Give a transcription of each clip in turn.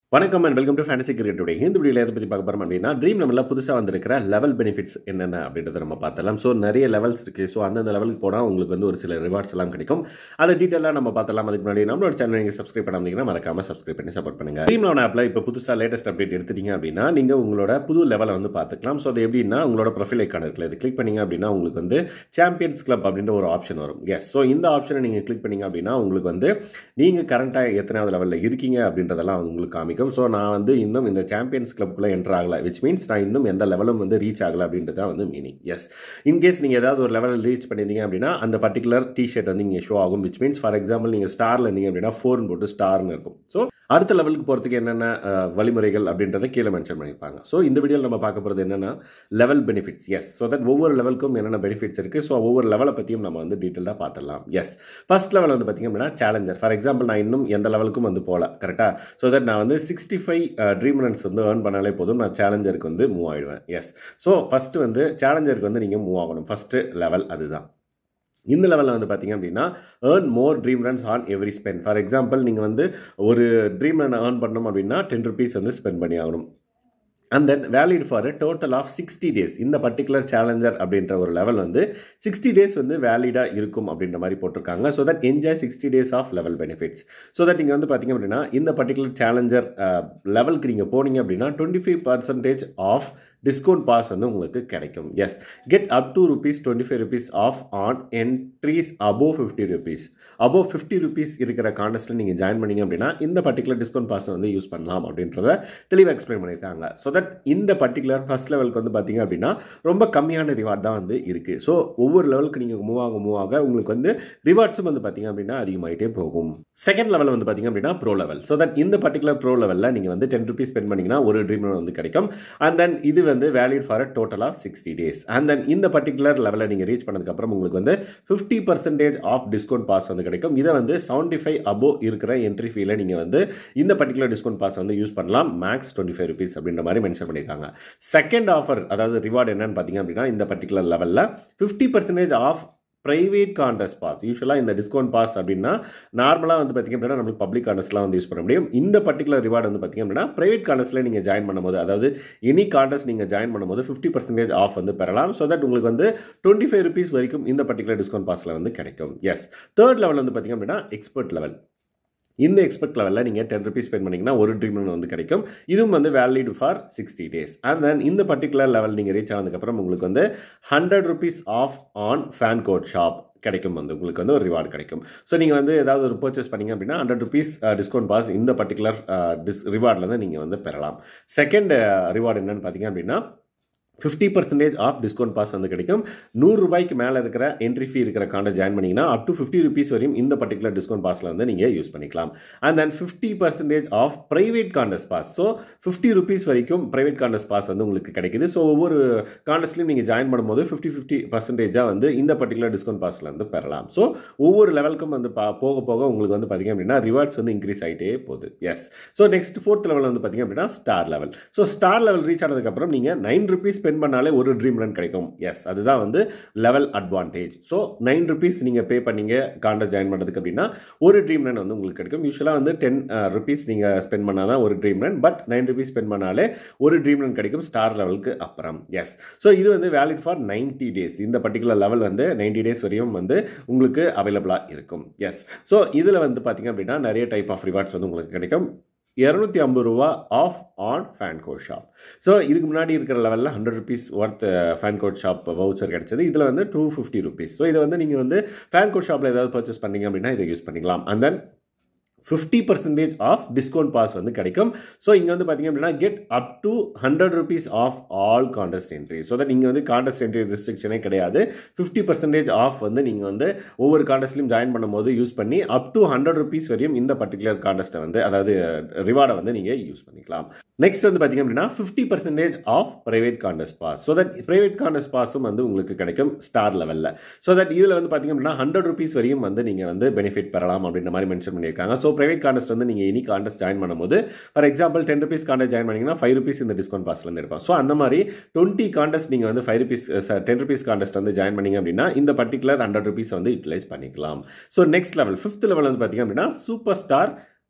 வணக்கம் and welcome to fancy cricket today இந்த வீடியோவில் எதை பற்றி பார்க்க போகிறோம் அப்படின்னா ட்ரீம் நம்மள புதுசாக வந்திருக்கிற லெவல் பெனிஃபிட்ஸ் என்னென்ன அப்படின்றத நம்ம பார்த்தலாம் ஸோ நிறைய லெவல்ஸ் இருக்குது ஸோ அந்தந்த லெவலுக்கு போனால் உங்களுக்கு வந்து ஒரு சில ரிவார்ட்ஸ் எல்லாம் கிடைக்கும் அதை டீட்டெயிலாக நம்ம பார்த்தலாம் அதுக்கு முன்னாடி நம்மளோட சேனல் நீங்கள் சப்ஸ்கிரைப் பண்ணாமீங்கன்னா மறக்காம சப்ஸ்கிரைப் பண்ணி சப்போர்ட் பண்ணுங்க ட்ரீம் லோன் ஆப்பில் இப்போ புதுசாக லேட்டஸ்ட் அப்டேட் எடுத்துட்டீங்க அப்படின்னா நீங்கள் உங்களோட புது லெவலை வந்து பார்த்துக்கலாம் ஸோ அது எப்படின்னா உங்களோட ப்ரொஃபைல் ஐக்கான இருக்குல்ல இது கிளிக் பண்ணீங்க அப்படின்னா உங்களுக்கு வந்து சாம்பியன்ஸ் கிளப் அப்படின்ற ஒரு ஆப்ஷன் வரும் எஸ் ஸோ இந்த ஆப்ஷனை நீங்கள் கிளிக் பண்ணீங்க அப்படின்னா உங்களுக்கு வந்து நீங்கள் கரண்ட்டாக எத்தனாவது லெவலில் இருக்கீங்க அப்படின்றதெல்லாம் வந்து உங்களுக்கு காமிக்கும் ஸோ நான் வந்து இன்னும் இந்த சாம்பியன்ஸ் கிளப்புக்குள்ளே என்டர் ஆகலை விச் மீன்ஸ் நான் இன்னும் எந்த லெவலும் வந்து ரீச் ஆகலை அப்படின்றது தான் வந்து மீனிங் எஸ் இன்கேஸ் நீங்கள் ஏதாவது ஒரு லெவலில் ரீச் பண்ணியிருந்தீங்க அப்படின்னா அந்த பர்டிகுலர் டிஷர்ட் வந்து இங்கே ஷோ ஆகும் விச் மீன்ஸ் ஃபார் எக்ஸாம்பிள் நீங்கள் ஸ்டாரில் இருந்தீங்க அப்படின்னா ஃபோர்னு போட்டு ஸ்டார்னு இருக்கும் ஸோ அடுத்த லெவலுக்கு போகிறதுக்கு என்னென்ன அஹ், வழிமுறைகள் அப்படின்றத கீழே மென்ஷன் பண்ணியிருப்பாங்க ஸோ இந்த வீடியோவில் நம்ம பார்க்க போகிறது என்னென்னா level benefits yes so that ஒவ்வொரு லெவலுக்கும் என்னென்ன பெனிஃபிட்ஸ் இருக்குது ஸோ ஒவ்வொரு லெவலை பற்றியும் நம்ம வந்து டீட்டெயிலாக பார்த்துடலாம் எஸ் ஃபர்ஸ்ட் லெவல் வந்து பார்த்திங்க அப்படின்னா சேலஞ்சர் ஃபார் எக்ஸாம்பிள் நான் இன்னும் எந்த லெவலுக்கும் வந்து போகல கரெக்டாக ஸோ தட் நான் வந்து சிக்ஸ்டி ஃபைவ் ட்ரீம் ரன்ஸ் வந்து ஏர்ன் பண்ணாலே போதும் நான் சேலஞ்சருக்கு வந்து மூவ் ஆகிடுவேன் எஸ் ஸோ ஃபஸ்ட்டு வந்து சேலஞ்சருக்கு வந்து நீங்கள் மூவ் ஆகணும் ஃபஸ்ட்டு லெவல் அதுதான் இந்த லெவலில் வந்து பார்த்தீங்க அப்படின்னா earn more dream runs on every spend for example நீங்கள் வந்து ஒரு ட்ரீம் ரன் ஏர்ன் பண்ணணும் அப்படின்னா டென் ருபீஸ் வந்து ஸ்பெண்ட் பண்ணி ஆகணும் and then valid for a total of sixty days இந்த பர்டிகுலர் சேலஞ்சர் அப்படின்ற ஒரு லெவல் வந்து சிக்ஸ்டி டேஸ் வந்து வேலிடாக இருக்கும் அப்படின்ற மாதிரி போட்டிருக்காங்க so that enjoy sixty days of level benefits so that நீங்கள் வந்து பார்த்தீங்க அப்படின்னா இந்த பர்டிகுலர் சேலஞ்சர் லெவலுக்கு நீங்கள் போனீங்க அப்படின்னா twenty five percentage of discount pass வந்து உங்களுக்கு கிடைக்கும் yes get up to rupees twenty five rupees off on entries above fifty rupees above fifty rupees இருக்கிற கான்டெஸ்ட்டில் நீங்கள் ஜாயின் பண்ணீங்க அப்படின்னா இந்த பர்டிகுலர் டிஸ்கவுண்ட் பாஸ் வந்து யூஸ் பண்ணலாம் அப்படின்றத தெளிவாக எக்ஸ்பிளைன் பண்ணியிருக்காங்க ஸோ தட் இந்த பர்டிகுலர் ஃபர்ஸ்ட் லெவலுக்கு வந்து பார்த்தீங்க அப்படின்னா ரொம்ப கம்மியான ரிவார்ட் தான் வந்து இருக்குது ஸோ ஒவ்வொரு லெவலுக்கு நீங்கள் மூவ் ஆக மூவ் ஆக உங்களுக்கு வந்து ரிவார்ட்ஸும் வந்து பார்த்தீங்க அப்படின்னா அதிகமாகிட்டே போகும் செகண்ட் லெவல் வந்து பார்த்தீங்க அப்படின்னா ப்ரோ லெவல் ஸோ தட் இந்த பர்டிகுலர் ப்ரோ லெவலில் நீங்கள் வந்து டென் ருபீஸ் ஸ்பெண்ட் பண்ணிங்கன்னா ஒரு ட்ரீம் வந்து கிடைக்கும் அண்ட் தென் இது வந்து valid for a total of sixty days and then இந்த பர்டிகுலர் லெவலில் நீங்கள் ரீச் பண்ணதுக்கப்புறம் உங்களுக்கு வந்து fifty percentage of discount pass வந்து கிடைக்கும் இதை வந்து செவன்ட்டி ஃபைவ் அபோ இருக்கிற என்ட்ரி ஃபீல நீங்கள் வந்து இந்த பர்டிகுலர் டிஸ்கவுண்ட் பாஸ் வந்து யூஸ் பண்ணலாம் மேக்ஸ் டுவெண்ட்டி ஃபைவ் ருபீஸ் அப்படின்ற மாதிரி மென்ஷன் பண்ணியிருக்காங்க செகண்ட் ஆஃபர் அதாவது ரிவார்டு என்னன்னு பார்த்தீங்க அப்படின்னா இந்த பர்டிகுலர் லெவலில் fifty percentage of private contest pass யூஸ்வலாக இந்த டிஸ்கவுண்ட் பாஸ் அப்படின்னா நார்மலாக வந்து பார்த்திங்க அப்படின்னா நம்மளுக்கு பப்ளிக் கான்டெஸ்ட்லாம் வந்து யூஸ் பண்ண முடியும் இந்த பர்டிகுலர் ரிவார்டு வந்து பார்த்திங்க அப்படின்னா ப்ரைவேட் கான்டெஸ்ட்டில் நீங்கள் ஜாயின் பண்ணும்போது அதாவது எனி கான்டெஸ்ட் நீங்கள் ஜாயின் பண்ணும்போது ஃபிஃப்டி பர்சன்டேஜ் ஆஃப் வந்து பெறலாம் ஸோ தட் உங்களுக்கு வந்து டுவெண்ட்டி ஃபைவ் ருபீஸ் வரைக்கும் இந்த பர்டிகுலர் டிஸ்கவுண்ட் பாஸில் வந்து கிடைக்கும் எஸ் தேர்ட் லெவல் வந்து பார்த்திங்க அப்படின்னா எக்ஸ்பர்ட் லெவல் இந்த எக்ஸ்பெக்ட் லெவலில் நீங்கள் டென் ருபீஸ் ஸ்பெண்ட் பண்ணிங்கன்னா ஒரு ட்ரீம் வந்து கிடைக்கும் இதுவும் வந்து valid for sixty days and then இந்த பர்டிகுலர் லெவல் நீங்கள் ரீச் ஆனதுக்கப்புறம் உங்களுக்கு வந்து hundred rupees off on FanCode shop கிடைக்கும் வந்து உங்களுக்கு வந்து ஒரு ரிவார்டு கிடைக்கும் ஸோ நீங்கள் வந்து ஏதாவது ஒரு பர்ச்சேஸ் பண்ணீங்க அப்படின்னா ஹண்ட்ரட் ருபீஸ் டிஸ்கவுண்ட் பாஸ் இந்த பர்டிகுலர் டிஸ் ரிவார்டில் தான் நீங்கள் வந்து பெறலாம் செகண்ட் ரிவார்டு என்னன்னு பார்த்தீங்க அப்படின்னா fifty percentage of discount pass வந்து கிடைக்கும் நூறு ரூபாய்க்கு மேலே இருக்கிற என்ட்ரி ஃபீ இருக்கிற காண்டை ஜாயின் பண்ணிங்கன்னா அப் டு ஃபிஃப்டி ருபீஸ் வரையும் இந்த பர்டிகுலர் டிஸ்கவுண்ட் பாஸில் வந்து நீங்கள் யூஸ் பண்ணிக்கலாம் and then fifty percentage of private contest pass so fifty rupees வரைக்கும் ப்ரைவேட் காண்டஸ்ட் பாஸ் வந்து உங்களுக்கு கிடைக்குது ஸோ ஒவ்வொரு காண்டஸ்ட்லையும் நீங்கள் ஜாயின் பண்ணும்போது ஃபிஃப்டி ஃபிஃப்டி பர்சன்டேஜாக வந்து இந்த பர்டிகுலர் டிஸ்கவுண்ட் பாஸில் வந்து பெறலாம் ஸோ ஒவ்வொரு லெவலுக்கும் வந்து பா போக போக உங்களுக்கு வந்து பார்த்திங்க அப்படின்னா ரிவார்ட்ஸ் வந்து இன்க்ரீஸ் ஆகிட்டே போகுது yes so next fourth level வந்து பார்த்திங்க அப்படின்னா star level so star level reach ஆனதுக்கப்புறம் நீங்கள் நைன் ருபீஸ் ஸ்பெண்ட் பண்ணாலே ஒரு ட்ரீம் ரன் கிடைக்கும் எஸ் அதுதான் வந்து level advantage so nine rupees நீங்கள் பே பண்ணீங்க காண்டஸ்ட் ஜாயின் பண்ணுறதுக்கு அப்படின்னா ஒரு ட்ரீம் ரன் வந்து உங்களுக்கு கிடைக்கும் யூஸ்வலாக வந்து டென் ருபீஸ் நீங்கள் ஸ்பெண்ட் பண்ணால் தான் ஒரு dream run but nine rupees spend பண்ணாலே ஒரு ட்ரீம் ரன் கிடைக்கும் ஸ்டார் லெவலுக்கு அப்புறம் எஸ் ஸோ இது வந்து வேலிட் ஃபார் நைன்ட்டி டேஸ் இந்த பர்டிகுலர் லெவல் வந்து நைன்ட்டி டேஸ் வரையும் வந்து உங்களுக்கு அவைலபிளாக இருக்கும் எஸ் ஸோ இதில் வந்து பார்த்திங்க அப்படின்னா நிறைய டைப் ஆஃப் ரிவார்ட்ஸ் வந்து உங்களுக்கு கிடைக்கும் இரநூத்தி ஐம்பது ரூபா off on FanCode shop so இதுக்கு முன்னாடி இருக்கிற லெவலில் hundred rupees worth FanCode shop voucher கிடச்சது இதில் வந்து டூ ஃபிஃப்டி ருபீஸ் ஸோ இதை வந்து நீங்கள் வந்து ஃபேன் கோட் ஷாப்பில் ஏதாவது பர்ச்சேஸ் பண்ணீங்க அப்படின்னா இதை யூஸ் பண்ணிக்கலாம் and then fifty percentage of discount pass வந்து கிடைக்கும் ஸோ இங்கே வந்து பார்த்தீங்க அப்படின்னா get up to hundred rupees off all contest entry so that நீங்கள் வந்து காண்டஸ்ட் என்ட்ரி ரெஸ்ட்ரிக்ஷனே கிடையாது ஃபிஃப்டி பர்சன்டேஜ் ஆஃப் வந்து நீங்கள் வந்து ஒவ்வொரு காண்டஸ்ட்லையும் ஜாயின் பண்ணும்போது யூஸ் பண்ணி அப் டு ஹண்ட்ரட் ருபீஸ் வரையும் இந்த பர்டிகுலர் காண்டஸ்ட்டை வந்து அதாவது ரிவார்டை வந்து நீங்கள் யூஸ் பண்ணிக்கலாம் நெக்ஸ்ட் வந்து பார்த்தீங்க அப்படின்னா fifty percentage of private contest pass so that private contest பாஸும் வந்து உங்களுக்கு கிடைக்கும் ஸ்டார் லெவலில் ஸோ தட் இதில் வந்து பார்த்தீங்க அப்படின்னா ஹண்ட்ரட் ருபீஸ் வரையும் வந்து நீங்கள் வந்து பெனிஃபிட் பெறலாம் அப்படின்ற மாதிரி மென்ஷன் பண்ணியிருக்காங்க ஸோ ப்ரைவேட் காண்டஸ்ட் வந்து நீங்கள் எனி காண்டஸ்ட் ஜாயின் பண்ணும்போது for example ten rupees contest join பண்ணிங்கன்னா ஃபைவ் ருபீஸ் இந்த டிஸ்கவுண்ட் பாஸ்லேருந்து எடுப்போம் ஸோ அந்த மாதிரி டுவெண்ட்டி காண்டஸ்ட் நீங்கள் வந்து five rupees ten rupees contest வந்து ஜாயின் பண்ணிங்க அப்படின்னா இந்த பர்டிகுலர் ஹண்ட்ரட் ருபீஸ் வந்து யூட்டிலைஸ் பண்ணிக்கலாம் so next level fifth level வந்து பார்த்தீங்க அப்படின்னா சூப்பர் ஸ்டார்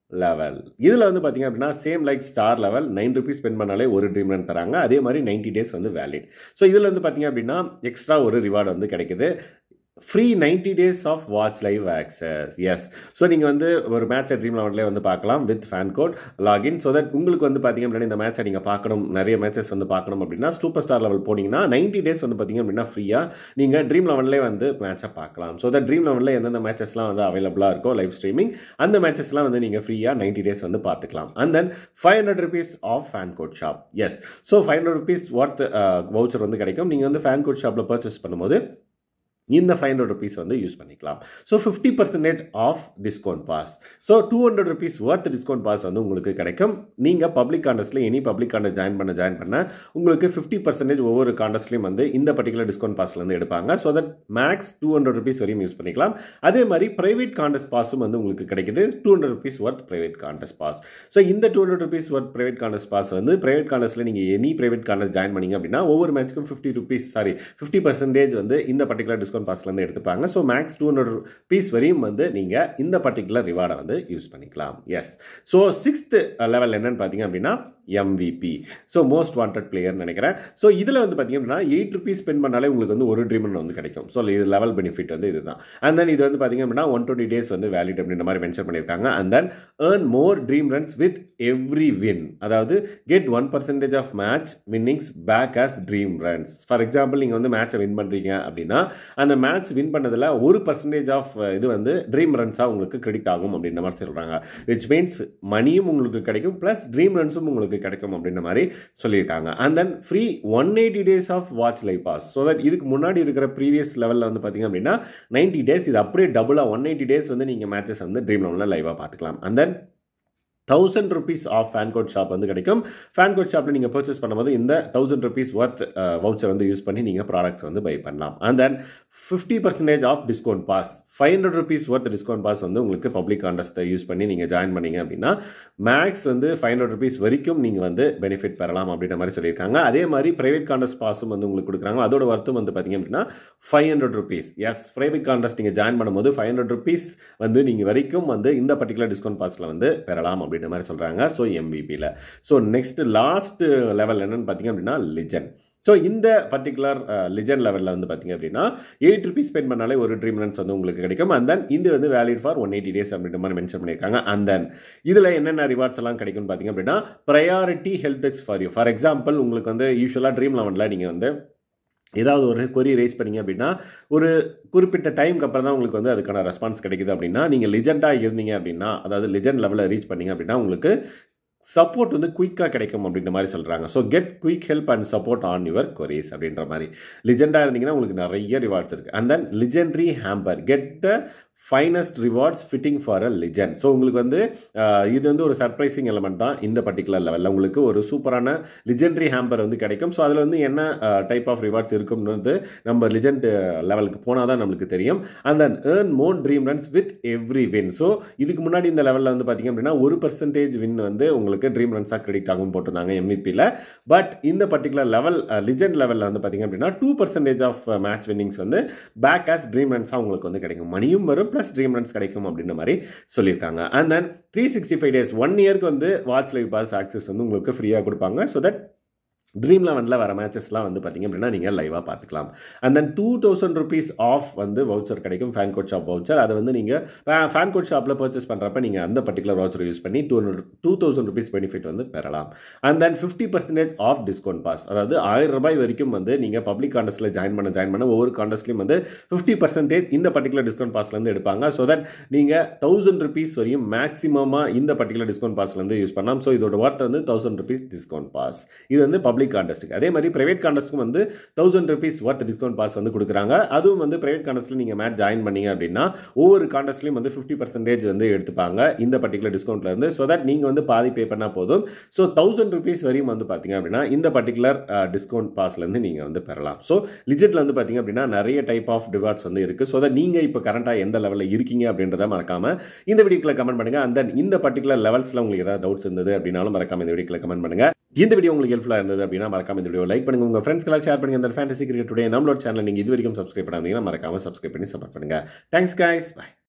லெவல் இதில் வந்து பார்த்தீங்க அப்படின்னா same like star level nine rupees spend பண்ணாலே ஒரு ட்ரீம் ரன் தராங்க அதே மாதிரி நைன்ட்டி டேஸ் வந்து வேலிட் ஸோ இதில் வந்து பார்த்தீங்க அப்படின்னா எக்ஸ்ட்ரா ஒரு ரிவார்டு வந்து கிடைக்குது free ninety days of watch live access yes so நீங்கள் வந்து ஒரு மேட்சை ட்ரீம் லெவன்லேயே வந்து பார்க்கலாம் with FanCode login so that உங்களுக்கு வந்து பார்த்தீங்க அப்படின்னா இந்த மேட்சை நீங்கள் பார்க்கணும் நிறைய மேட்சஸ் வந்து பார்க்கணும் அப்படின்னா சூப்பர் ஸ்டார் லெவல் போனீங்கன்னா நைன்ட்டி டேஸ் வந்து பார்த்தீங்க அப்படின்னா ஃப்ரீயாக நீங்கள் ட்ரீம் லெவன்லேயே வந்து மேட்சை பார்க்கலாம் ஸோ தட் ட்ரீம் லெவனில் எந்தெந்த மேட்சஸ்லாம் வந்து அவைலபிளாக இருக்கோ லைவ் ஸ்ட்ரீமிங் அந்த மேட்சஸ்லாம் வந்து நீங்கள் ஃப்ரீயாக நைன்ட்டி டேஸ் வந்து பார்த்துக்கலாம் and then five hundred rupees off FanCode shop yes so five hundred rupees worth voucher வந்து கிடைக்கும் நீங்கள் வந்து ஃபேன் கோட் ஷாப்பில் பர்ச்சேஸ் பண்ணும்போது இந்த ஃபைவ் ஹண்ட்ரட் ருபீஸ் வந்து யூஸ் பண்ணிக்கலாம் so fifty percentage of discount pass so two hundred rupees worth discount pass வந்து உங்களுக்கு கிடைக்கும் நீங்கள் பப்ளிக் காண்டஸ்ட்டில் எனி பப்ளிக் காண்டஸ்ட் ஜாயின் பண்ண ஜாயின் பண்ண உங்களுக்கு ஃபிஃப்டி பர்சன்டேஜ் ஒவ்வொரு காண்டஸ்ட்லையும் வந்து இந்த பர்டிகுலர் டிஸ்கவுண்ட் பாஸ்லேருந்து எடுப்பாங்க so that max two hundred rupees வரையும் யூஸ் பண்ணிக்கலாம் அதே மாதிரி ப்ரைவேட் காண்டஸ்ட் பாஸும் வந்து உங்களுக்கு கிடைக்குது two hundred rupees worth private contest pass so இந்த two hundred rupees worth private contest pass வந்து ப்ரைவேட் காண்டஸ்ட்டில் நீங்கள் எனி ப்ரைவேட் காண்டஸ்ட் ஜாயின் பண்ணீங்க அப்படின்னா ஒவ்வொரு மேட்ச்க்கும் fifty rupees sorry fifty percentage வந்து இந்த பர்டிகுலர் டிஸ்கவுண்ட் பாஸ்லேருந்து எடுத்துப்பாங்க ஸோ மேக்ஸ் டூ ஹண்ட்ரட் பீஸ் வரையும் வந்து நீங்கள் இந்த பர்டிகுலர் ரிவார்டை வந்து யூஸ் பண்ணிக்கலாம் எஸ் ஸோ சிக்ஸ்த் லெவல் என்னன்னு பார்த்தீங்க அப்படின்னா எம்விபி ஸோ மோஸ்ட் வாண்டட் பிளேயர்னு நினைக்கிறேன் ஸோ இதில் வந்து பார்த்தீங்க அப்படின்னா எயிட் ருபீஸ் ஸ்பெண்ட் பண்ணாலே உங்களுக்கு வந்து ஒரு ட்ரீம் வந்து கிடைக்கும் ஸோ இது லெவல் பெனிஃபிட் வந்து இதுதான் அண்ட் தென் இது வந்து பார்த்தீங்க அப்படின்னா ஒன் டுவெண்ட்டி டேஸ் வந்து வேலிட் அப்படின்ற மாதிரி மென்ஷன் பண்ணியிருக்காங்க and then earn more dream runs with every win அதாவது get one percentage of match winnings back as dream runs for example நீங்கள் வந்து மேட்சை வின் பண்ணுறீங்க அப்படின்னா அந்த மேட்ச் வின் பண்ணதில் ஒரு பர்சன்டேஜ் ஆஃப் இது வந்து ட்ரீம் ரன்ஸாக உங்களுக்கு கிரெடிட் ஆகும் அப்படின்ற மாதிரி சொல்கிறாங்க விச் மீன்ஸ் மணியும் உங்களுக்கு கிடைக்கும் ப்ளஸ் ட்ரீம் ரன்ஸும் உங்களுக்கு கிடைக்கும் அப்படின்ற மாதிரி சொல்லியிருக்காங்க and then free one eighty days of watch live pass so that இதுக்கு முன்னாடி இருக்கிற ப்ரீவியஸ் லெவலில் வந்து பார்த்தீங்க அப்படின்னா நைன்ட்டி டேஸ் இது அப்படியே டபுளாக ஒன் எயிட்டி டேஸ் வந்து நீங்கள் மேட்சஸ் வந்து ட்ரீம் லெவலில் லைவாக பார்த்துக்கலாம் and then thousand rupees off FanCode shop வந்து கிடைக்கும் ஃபேன் கோட் ஷாப்பில் நீங்கள் பர்ச்சேஸ் பண்ணும்போது இந்த தௌசண்ட் ருபீஸ் ஒர்த் வவுச்சர் வந்து யூஸ் பண்ணி நீங்கள் ப்ராடக்ட்ஸ் வந்து பை பண்ணலாம் and then fifty percentage of discount pass five hundred rupees worth discount pass வந்து உங்களுக்கு பப்ளிக் காண்டஸ்ட்டை யூஸ் பண்ணி நீங்கள் ஜாயின் பண்ணீங்க அப்படின்னா மேக்ஸ் வந்து ஃபைவ் ஹண்ட்ரட் ருபீஸ் வரைக்கும் நீங்கள் வந்து பெனிஃபிட் பெறலாம் அப்படின்ற மாதிரி சொல்லியிருக்காங்க அதே மாதிரி ப்ரைவேட் காண்டஸ்ட் பாஸும் வந்து உங்களுக்கு கொடுக்குறாங்க அதோட ஒர்த்தும் வந்து பார்த்தீங்க அப்படின்னா five hundred rupees yes private contest நீங்கள் ஜாயின் பண்ணும்போது ஃபைவ் ஹண்ட்ரட் ருபீஸ் வந்து நீங்கள் வரைக்கும் வந்து இந்த பர்டிகுலர் டிஸ்கவுண்ட் பாஸில் வந்து பெறலாம் அப்படின்ற மாதிரி சொல்கிறாங்க ஸோ எம்விபியில் ஸோ நெக்ஸ்ட் லாஸ்ட் லெவல் என்னன்னு பார்த்தீங்க அப்படின்னா லிஜன் ஸோ இந்த பர்டிகுலர் லிஜன் லெவலில் வந்து பார்த்தீங்க அப்படின்னா எயிட் ருபீஸ் ஸ்பெண்ட் பண்ணாலே ஒரு ட்ரீம் ரன்ஸ் வந்து உங்களுக்கு கிடைக்கும் அண்ட் தென் இது வந்து valid for one eighty days அப்படின்ற மாதிரி மென்ஷன் பண்ணியிருக்காங்க அண்ட் தென் இதில் என்னென்ன ரிவார்ட்ஸ் எல்லாம் கிடைக்கும்னு பார்த்தீங்க அப்படின்னா ப்ரையாரிட்டி ஹெல்ப் டெக்ஸ் ஃபார் யூ ஃபார் எக்ஸாம்பிள் உங்களுக்கு வந்து யூஸ்வலாக ட்ரீம் லெவனில் நீங்கள் வந்து ஏதாவது ஒரு கொரி ரைஸ் பண்ணீங்க அப்படின்னா ஒரு குறிப்பிட்ட டைம்க்கு அப்புறம் தான் உங்களுக்கு வந்து அதுக்கான ரெஸ்பான்ஸ் கிடைக்குது அப்படின்னா நீங்கள் லிஜெண்டாக இருந்தீங்க அப்படின்னா அதாவது லிஜெண்ட் லெவலில் ரீச் பண்ணீங்க அப்படின்னா உங்களுக்கு சப்போர்ட் வந்து குயிக்காக கிடைக்கும் அப்படின்ற மாதிரி சொல்கிறாங்க so get quick help and support on your queries அப்படின்ற மாதிரி லிஜெண்டாக இருந்தீங்கன்னா உங்களுக்கு நிறைய ரிவார்ட்ஸ் இருக்குது and then legendary hamper get the finest rewards fitting for a legend so உங்களுக்கு வந்து இது வந்து ஒரு சர்ப்ரைசிங் எலமெண்ட் தான் இந்த பர்டிகுலர் லெவலில் உங்களுக்கு ஒரு சூப்பரான லிஜெண்ட்ரி ஹேம்பர் வந்து கிடைக்கும் ஸோ அதில் வந்து என்ன டைப் ஆஃப் ரிவார்ட்ஸ் இருக்கும்னு வந்து நம்ம லிஜெண்ட் லெவலுக்கு போனால் தான் நம்மளுக்கு தெரியும் and then earn more dream runs with every win so இதுக்கு முன்னாடி இந்த லெவலில் வந்து பார்த்திங்க அப்படின்னா ஒரு பர்சன்டேஜ் வின் வந்து உங்களுக்கு ட்ரீம் ரன்ஸாக கிரெடிட் ஆகும் போட்டிருந்தாங்க எம்விபியில் பட் இந்த பர்டிகுலர் லெவல் லிஜெண்ட் லெவலில் வந்து பார்த்திங்க அப்படின்னா two percentage of match winnings வந்து பேக் ஆஸ் ட்ரீம் ரன்ஸாக உங்களுக்கு வந்து கிடைக்கும் மணியும் வரும் ப்ளஸ் ட்ரீம் ரன்ஸ் கிடைக்கும் அப்படின்ற மாதிரி சொல்லியிருக்காங்க and then three sixty five days one இயர்க்கு வந்து வாட்ச் லைவ் பாஸ் ஆக்சஸ் வந்து உங்களுக்கு ஃப்ரீயாக கொடுப்பாங்க ஸோ தட் ட்ரீம் லெவனில் வர மேட்சஸ்லாம் வந்து பார்த்திங்க அப்படின்னா நீங்கள் லைவாக பார்த்துக்கலாம் and then two thousand rupees off வந்து வவுச்சர் கிடைக்கும் ஃபேன் கோட் ஷாப் வவுச்சர் அதை வந்து நீங்கள் ஃபேன் கோட் ஷாப்பில் பர்ச்சேஸ் பண்ணுறப்ப நீங்கள் அந்த பர்டிகுலர் வவுச்சர் யூஸ் பண்ணி two hundred two thousand rupees benefit வந்து பெறலாம் and then fifty percentage of discount pass அதாவது ஆயிரம் ரூபாய் வரைக்கும் வந்து நீங்கள் பப்ளிக் காண்டஸ்ட்டில் ஜாயின் பண்ண ஜாயின் பண்ண ஒவ்வொரு காண்டஸ்ட்லையும் வந்து ஃபிஃப்டி பர்சன்டேஜ் இந்த பர்டிகுலர் டிஸ்கவுண்ட் பாஸ்லேருந்து எடுப்பாங்க ஸோ தட் நீங்கள் தௌசண்ட் ருபீஸ் வரையும் மேக்ஸிமமாக இந்த பர்டிகுலர் டிஸ்கவுண்ட் பாஸ்லேருந்து யூஸ் பண்ணலாம் ஸோ இதோட ஒர்த் வந்து தௌசண்ட் ருபீஸ் டிஸ்கவுண்ட் பாஸ் இது வந்து பப்ளிக் காண்டஸ்ட்டுக்கு அதே மாதிரி பிரைவேட் காண்டஸ்ட்டுக்கும் வந்து thousand rupees worth discount pass வந்து கொடுக்குறாங்க அதுவும் வந்து பிரைவேட் காண்டஸ்ட்டில் நீங்கள் மேட்ச் ஜாயின் பண்ணீங்க அப்படின்னா ஒவ்வொரு காண்டஸ்ட்லையும் வந்து ஃபிஃப்டி பர்சன்டேஜ் வந்து எடுத்துப்பாங்க இந்த பர்டிகுலர் டிஸ்கவுண்ட்ல இருந்து ஸோ தட் நீங்கள் வந்து பாதி பே பண்ணால் போதும் ஸோ தௌசண்ட் ருபீஸ் வரையும் வந்து பார்த்தீங்க அப்படின்னா இந்த பர்டிகுலர் டிஸ்கவுண்ட் பாஸ்லேருந்து நீங்கள் வந்து பெறலாம் ஸோ லிஜிட்டில் வந்து பார்த்தீங்க அப்படின்னா நிறைய டைப் ஆஃப் டிவார்ட்ஸ் வந்து இருக்குது ஸோ தட் நீங்கள் இப்போ கரண்ட்டாக எந்த லெவலில் இருக்கீங்க அப்படின்றத மறக்காம இந்த வீடியோக்கில் கமெண்ட் பண்ணுங்கள் அண்ட் தென் இந்த பர்டிகுலர் லெவல்ஸில் உங்களுக்கு ஏதாவது டவுட்ஸ் இருந்தது அப்படின்னாலும் மறக்காம இந்த வீடியோக்கில் கமெண்ட் பண்ணுங்கள் இந்த வீடியோ உங்களுக்கு ஹெல்ப்ஃபுல்லாக இருந்தது அப்படின்னா மறக்காம இந்த வீடியோ லைக் பண்ணுங்க உங்கள் ஃப்ரெண்ட்ஸ்க்கெல்லாம் ஷேர் பண்ணுங்க அந்த ஃபேண்டசி கிரிக்கெட் டுடே நம்மளோட சேனல் நீங்கள் இது வரைக்கும் சப்ஸ்கிரைப் பண்ணாதீங்கன்னா மறக்காம சப்ஸ்கிரைப் பண்ணி சப்போர்ட் பண்ணுங்க தேங்க்ஸ் கைஸ் பை